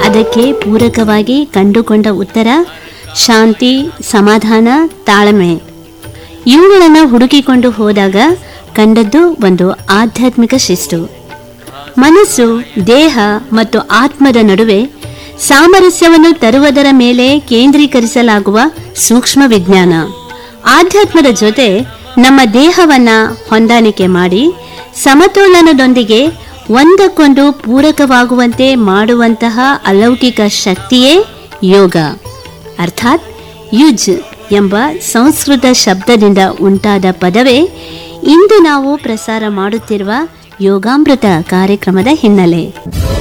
ಅದಕ್ಕೆ ಪೂರಕವಾಗಿ ಕಂಡುಕೊಂಡ ಉತ್ತರ ಶಾಂತಿ ಸಮಾಧಾನ ತಾಳ್ಮೆ ಇವುಗಳನ್ನು ಹುಡುಕಿಕೊಂಡು ಹೋದಾಗ ಕಂಡದ್ದು ಒಂದು ಆಧ್ಯಾತ್ಮಿಕ ಶಿಸ್ತು ಮನಸ್ಸು ದೇಹ ಮತ್ತು ಆತ್ಮದ ನಡುವೆ ಸಾಮರಸ್ಯವನ್ನು ತರುವುದರ ಮೇಲೆ ಕೇಂದ್ರೀಕರಿಸಲಾಗುವ ಸೂಕ್ಷ್ಮ ವಿಜ್ಞಾನ ಆಧ್ಯಾತ್ಮದ ಜೊತೆ ನಮ್ಮ ದೇಹವನ್ನ ಹೊಂದಾಣಿಕೆ ಮಾಡಿ ಸಮತೋಲನದೊಂದಿಗೆ ಒಂದಕ್ಕೊಂದು ಪೂರಕವಾಗುವಂತೆ ಮಾಡುವಂತಹ ಅಲೌಕಿಕ ಶಕ್ತಿಯೇ ಯೋಗ ಅರ್ಥಾತ್ ಯುಜ್ ಎಂಬ ಸಂಸ್ಕೃತ ಶಬ್ದದಿಂದ ಉಂಟಾದ ಪದವೇ ಇಂದು ನಾವು ಪ್ರಸಾರ ಮಾಡುತ್ತಿರುವ ಯೋಗಾಮೃತ ಕಾರ್ಯಕ್ರಮದ ಹಿನ್ನೆಲೆ